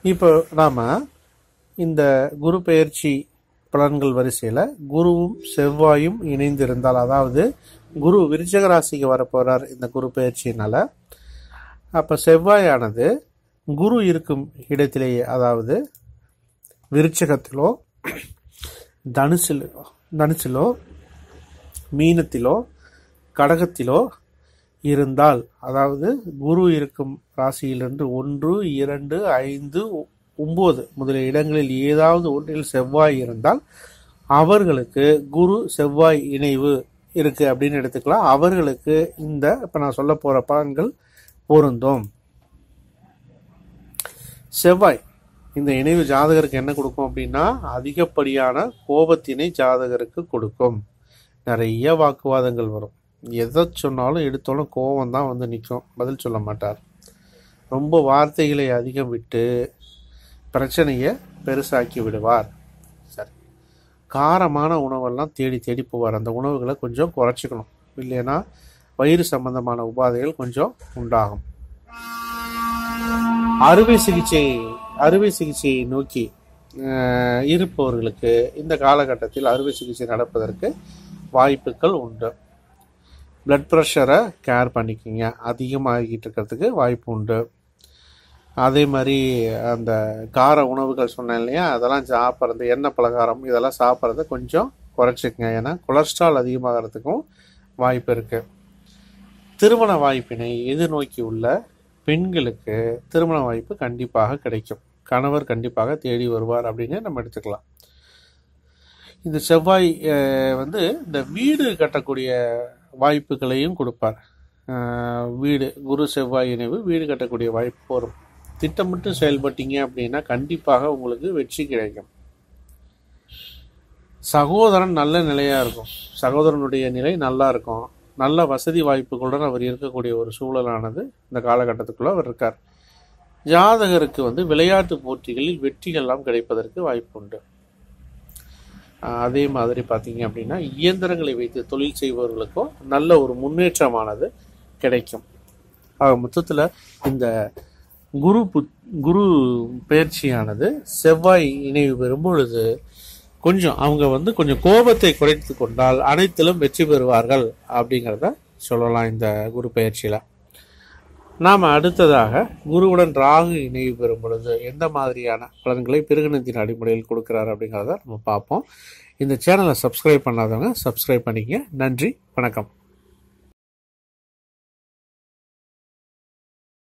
இப்போ நாம் இந்த குரு பெயர்ச்சி பலன்கள் வரிசையில் குருவும் செவ்வாயும் இணைந்திருந்தால் அதாவது குரு விருச்சக ராசிக்கு வரப்போகிறார் இந்த குரு பெயர்ச்சியினால் அப்போ செவ்வாயானது குரு இருக்கும் இடத்திலேயே அதாவது விருச்சகத்திலோ தனுசிலோ தனுசிலோ மீனத்திலோ கடகத்திலோ இருந்தால் அதாவது குரு இருக்கும் ராசியிலிருந்து ஒன்று இரண்டு ஐந்து ஒம்பது முதலிய இடங்களில் ஏதாவது ஒன்றில் செவ்வாய் இருந்தால் அவர்களுக்கு குரு செவ்வாய் இணைவு இருக்கு அப்படின்னு எடுத்துக்கலாம் அவர்களுக்கு இந்த இப்போ நான் சொல்ல போற பலன்கள் பொருந்தும் செவ்வாய் இந்த இணைவு ஜாதகருக்கு என்ன கொடுக்கும் அப்படின்னா அதிகப்படியான கோபத்தினை ஜாதகருக்கு கொடுக்கும் நிறைய வாக்குவாதங்கள் வரும் எதை சொன்னாலும் எடுத்தாலும் கோபம் தான் வந்து நிற்கும் பதில் சொல்ல மாட்டார் ரொம்ப வார்த்தைகளை அதிகம் விட்டு பிரச்சனையை பெருசாக்கி விடுவார் சரி காரமான உணவெல்லாம் தேடி தேடி போவார் அந்த உணவுகளை கொஞ்சம் குறைச்சிக்கணும் இல்லைன்னா வயிறு சம்பந்தமான உபாதைகள் கொஞ்சம் உண்டாகும் அறுவை சிகிச்சை அறுவை சிகிச்சையை நோக்கி அஹ், இருப்பவர்களுக்கு இந்த காலகட்டத்தில் அறுவை சிகிச்சை நடப்பதற்கு வாய்ப்புகள் உண்டு பிளட் ப்ரெஷரை கேர் பண்ணிக்கோங்க அதிகமாகிட்டு இருக்கிறதுக்கு வாய்ப்பு உண்டு அதே மாதிரி அந்த கார உணவுகள் சொன்னேன் இல்லையா அதெல்லாம் சாப்பிட்றது எண்ணெய் பலகாரம் இதெல்லாம் சாப்பிட்றத கொஞ்சம் குறைச்சிக்கங்க ஏன்னா கொலஸ்ட்ரால் அதிகமாகிறதுக்கும் வாய்ப்பு இருக்கு திருமண வாய்ப்பினை எதிர்நோக்கி உள்ள பெண்களுக்கு திருமண வாய்ப்பு கண்டிப்பாக கிடைக்கும் கணவர் கண்டிப்பாக தேடி வருவார் அப்படின்னு நம்ம எடுத்துக்கலாம் இந்த செவ்வாய் அஹ், வந்து இந்த வீடு கட்டக்கூடிய வாய்ப்புகளையும் கொடுப்பார் அஹ், வீடு குரு செவ்வாய் இணைவு வீடு கட்டக்கூடிய வாய்ப்பு வரும் திட்டமிட்டு செயல்பட்டீங்க அப்படின்னா கண்டிப்பாக உங்களுக்கு வெற்றி கிடைக்கும் சகோதரன் நல்ல நிலையா இருக்கும் சகோதரனுடைய நிலை நல்லா இருக்கும் நல்ல வசதி வாய்ப்புகளுடன் அவர் இருக்கக்கூடிய ஒரு சூழலானது இந்த காலகட்டத்துக்குள்ள அவர் இருக்கார் ஜாதகருக்கு வந்து விளையாட்டு போட்டிகளில் வெற்றிகள்லாம் கிடைப்பதற்கு வாய்ப்பு உண்டு ஆஹ் அதே மாதிரி பார்த்தீங்க அப்படின்னா இயந்திரங்களை வைத்து தொழில் செய்பவர்களுக்கும் நல்ல ஒரு முன்னேற்றமானது கிடைக்கும் ஆக மொத்தத்தில் இந்த குரு புத் குரு பயிற்சியானது செவ்வாய் இணைவு பெறும் பொழுது கொஞ்சம் அவங்க வந்து கொஞ்சம் கோபத்தை குறைத்து கொண்டால் அனைத்திலும் வெற்றி பெறுவார்கள் அப்படிங்கிறத சொல்லலாம் இந்த குரு பயிற்சியில் நாம் அடுத்ததாக குருவுடன் ராகு இணைவு பெறும் பொழுது எந்த மாதிரியான பலன்களை பிறகுணத்தின் அடிப்படையில் கொடுக்குறாரு அப்படிங்கிறத நம்ம பார்ப்போம் இந்த சேனலை சப்ஸ்கிரைப் பண்ணாதவங்க சப்ஸ்கிரைப் பண்ணிக்கங்க நன்றி வணக்கம்